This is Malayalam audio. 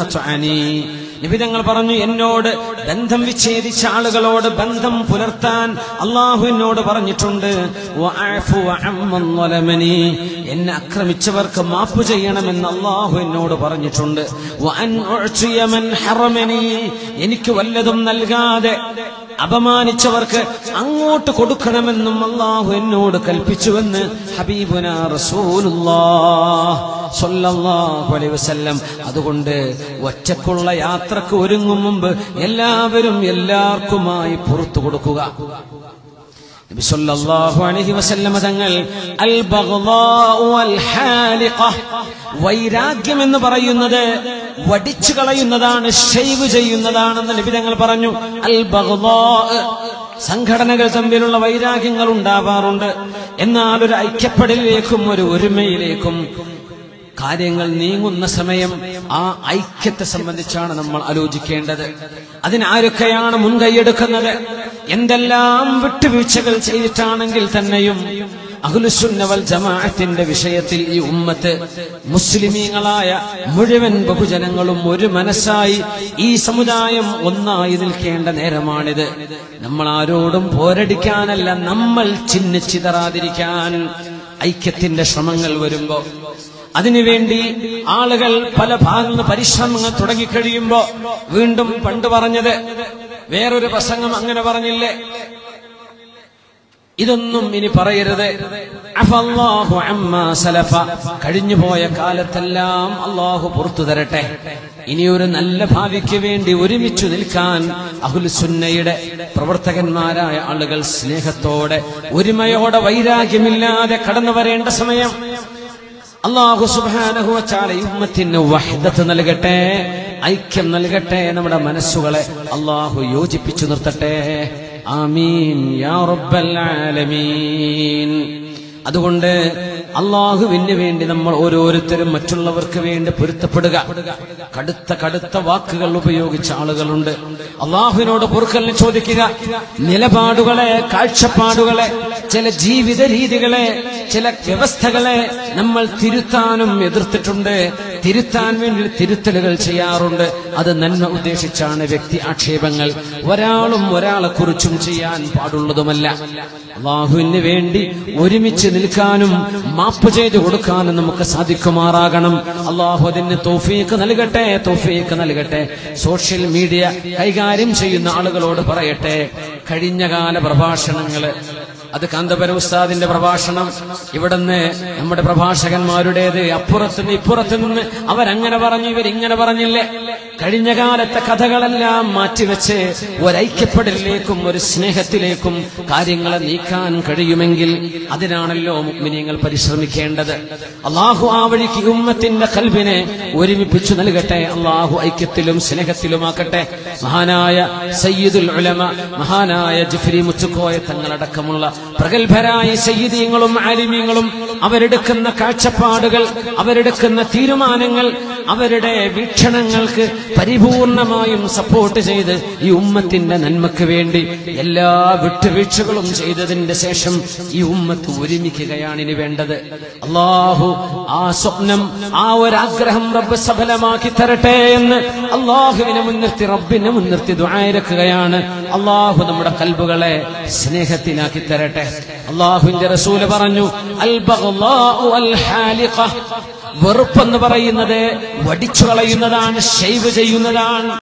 ഖത്അനി നബി തങ്ങൾ പറഞ്ഞു എന്നോട് ബന്ധം വിച്ഛേദിച്ച ആളുകളോട് ബന്ധം പുലർത്താൻ അള്ളാഹു എന്നോട് പറഞ്ഞിട്ടുണ്ട് വഅഅഫു വഅമ്മൻ ളലമനി. എന്നെ ആക്രമിച്ചവർക്ക് മാപ്പ് ചെയ്യണമെന്ന് അള്ളാഹു എന്നോട് പറഞ്ഞിട്ടുണ്ട് വഅൻ ഉഅ്തിയ മൻ ഹറമനി. എനിക്ക് വല്ലതും നൽകാതെ അപമാനിച്ചവർക്ക് അങ്ങോട്ട് കൊടുക്കണമെന്നും അള്ളാഹു എന്നോട് കൽപ്പിച്ചുവെന്ന് ഹബീബുന റസൂലുള്ളാഹ് സ്വല്ലല്ലാഹു അലൈഹി വസല്ലം അതുകൊണ്ട് ഒറ്റക്കുള്ള യാത്രക്ക് ഒരുങ്ങും മുമ്പ് എല്ലാവരും എല്ലാവർക്കുമായി പുറത്തു കൊടുക്കുക നബി സല്ലല്ലാഹു അലൈഹി വസല്ലമ തങ്ങൾ അൽ ബഗ്ളാഉ വൽ ഹാലിഖ വൈരാഗ്യം എന്ന് പറയുന്നത് വടിച്ചു കളയുന്നതാണ് ഷെയ്വ് ചെയ്യുന്നതാണെന്ന് നബി തങ്ങൾ പറഞ്ഞു അൽ ബഗ്ളാ സംഘടനകൾ തമ്മിലുള്ള വൈരാഗ്യങ്ങൾ ഉണ്ടാവാറുണ്ട് എന്നാൽ ഒരു ഐക്യപ്പെടലിലേക്കും ഒരു ഒരുമയിലേക്കും കാര്യങ്ങൾ നീങ്ങുന്ന സമയം ആ ഐക്യത്തെ സംബന്ധിച്ചാണ് നമ്മൾ ആലോചിക്കേണ്ടത് അതിനാരൊക്കെയാണ് മുൻകൈയെടുക്കുന്നത് എന്തെല്ലാം വിട്ടുവീഴ്ചകൾ ചെയ്തിട്ടാണെങ്കിൽ തന്നെയും അഹുലുസുന്നവൽ ജമാഅത്തിന്റെ വിഷയത്തിൽ ഈ ഉമ്മത്ത് മുസ്ലിമീങ്ങളായ മുഴുവൻ ബഹുജനങ്ങളും ഒരു മനസ്സായി ഈ സമുദായം ഒന്നായി നിൽക്കേണ്ട നേരമാണിത് നമ്മൾ ആരോടും പോരടിക്കാനല്ല നമ്മൾ ചിന്നിച്ചിതറാതിരിക്കാൻ ഐക്യത്തിന്റെ ശ്രമങ്ങൾ വരുമ്പോ അതിനുവേണ്ടി ആളുകൾ പല ഭാഗങ്ങൾ പരിശ്രമങ്ങൾ തുടങ്ങിക്കഴിയുമ്പോ വീണ്ടും പണ്ട് പറഞ്ഞത് വേറൊരു പ്രസംഗം അങ്ങനെ പറഞ്ഞില്ലേ ഇതൊന്നും ഇനി പറയരുത് അഫല്ലാഹു അമ്മാ സലഫ കഴിഞ്ഞുപോയ കാലത്തെല്ലാം അള്ളാഹു പുറത്തു തരട്ടെ ഇനിയൊരു നല്ല ഭാവിക്ക് വേണ്ടി ഒരുമിച്ചു നിൽക്കാൻ അഹുൽ സുന്നയുടെ പ്രവർത്തകന്മാരായ ആളുകൾ സ്നേഹത്തോടെ ഒരുമയോടെ വൈരാഗ്യമില്ലാതെ കടന്നു വരേണ്ട സമയം അള്ളാഹു സുബാനഹുവച്ചാല ഉമ്മത്തിന് വഹദത്ത് നൽകട്ടെ ഐക്യം നൽകട്ടെ നമ്മുടെ മനസ്സുകളെ അള്ളാഹു യോജിപ്പിച്ചു നിർത്തട്ടെ ആമീൻ യാ റബ്ബൽ ആലമീൻ അതുകൊണ്ട് അള്ളാഹുവിന് വേണ്ടി നമ്മൾ ഓരോരുത്തരും മറ്റുള്ളവർക്ക് വേണ്ടി പൊരുത്തപ്പെടുക കടുത്ത കടുത്ത വാക്കുകൾ ഉപയോഗിച്ച ആളുകളുണ്ട് അള്ളാഹുവിനോട് പൊറുക്കലിന് ചോദിക്കുക നിലപാടുകളെ കാഴ്ചപ്പാടുകളെ ചില ജീവിത രീതികളെ ചില വ്യവസ്ഥകളെ നമ്മൾ തിരുത്താനും എതിർത്തിട്ടുണ്ട് തിരുത്താൻ വേണ്ടി തിരുത്തലുകൾ ചെയ്യാറുണ്ട് അത് നന്മ ഉദ്ദേശിച്ചാണ് വ്യക്തി ആക്ഷേപങ്ങൾ ഒരാളും ഒരാളെ കുറിച്ചും ചെയ്യാൻ പാടുള്ളതുമല്ല അള്ളാഹുവിന് വേണ്ടി ഒരുമിച്ച് നിൽക്കാനും മാപ്പ് ചെയ്തു കൊടുക്കാനും നമുക്ക് സാധിക്കുമാറാകണം അള്ളാഹു അതിന് തോഫീക്ക് നൽകട്ടെ തോഫീക്ക് നൽകട്ടെ സോഷ്യൽ മീഡിയ കൈകാര്യം ചെയ്യുന്ന ആളുകളോട് പറയട്ടെ കഴിഞ്ഞകാല പ്രഭാഷണങ്ങള് അത് കാന്തപുര ഉസ്താദിന്റെ പ്രഭാഷണം ഇവിടുന്ന് നമ്മുടെ പ്രഭാഷകന്മാരുടേത് അപ്പുറത്തുനിന്ന് ഇപ്പുറത്തു നിന്ന് അവരങ്ങനെ പറഞ്ഞു ഇവരിങ്ങനെ പറഞ്ഞില്ലേ കഴിഞ്ഞ കാലത്തെ കഥകളെല്ലാം മാറ്റിവെച്ച് ഒരൈക്യപ്പെടലിലേക്കും ഒരു സ്നേഹത്തിലേക്കും കാര്യങ്ങളെ നീക്കാൻ കഴിയുമെങ്കിൽ അതിനാണല്ലോ മുഗ്മിനിയങ്ങൾ പരിശ്രമിക്കേണ്ടത് അള്ളാഹു ആ വഴിക്ക് ഉമ്മത്തിന്റെ കൽവിനെ ഒരുമിപ്പിച്ചു നൽകട്ടെ അള്ളാഹു ഐക്യത്തിലും സ്നേഹത്തിലുമാക്കട്ടെ മഹാനായ സയ്യിദുൽ ഉലമ മഹാനായ ജിഫ്രി മുച്ചുക്കോയ തങ്ങളടക്കമുള്ള പ്രഗത്ഭരായ സയ്യിദീങ്ങളും ആലിമീങ്ങളും അവരെടുക്കുന്ന കാഴ്ചപ്പാടുകൾ അവരെടുക്കുന്ന തീരുമാനങ്ങൾ അവരുടെ വീക്ഷണങ്ങൾക്ക് പരിപൂർണമായും സപ്പോർട്ട് ചെയ്ത് ഈ ഉമ്മത്തിന്റെ നന്മയ്ക്ക് വേണ്ടി എല്ലാ വിട്ടുവീഴ്ചകളും ചെയ്തതിന്റെ ശേഷം ഈ ഉമ്മത്ത് ഒരുമിക്കുകയാണ് ഇനി വേണ്ടത് അള്ളാഹു ആ സ്വപ്നം ആ ഒരാഗ്രഹം റബ്ബ് സഫലമാക്കി തരട്ടെ എന്ന് അള്ളാഹുവിനെ മുൻനിർത്തി റബ്ബിനെ മുൻനിർത്തി ദുആയിരക്കുകയാണ് അള്ളാഹു നമ്മുടെ കൽബുകളെ സ്നേഹത്തിലാക്കി തരട്ടെ അള്ളാഹുവിന്റെ റസൂല് പറഞ്ഞു അൽ ബഗ്ളാഉ അൽ ഹാലിഖ വെറുപ്പെന്ന് പറയുന്നത് വടിച്ചു കളയുന്നതാണ് ഷെയ്വ് ചെയ്യുന്നതാണ്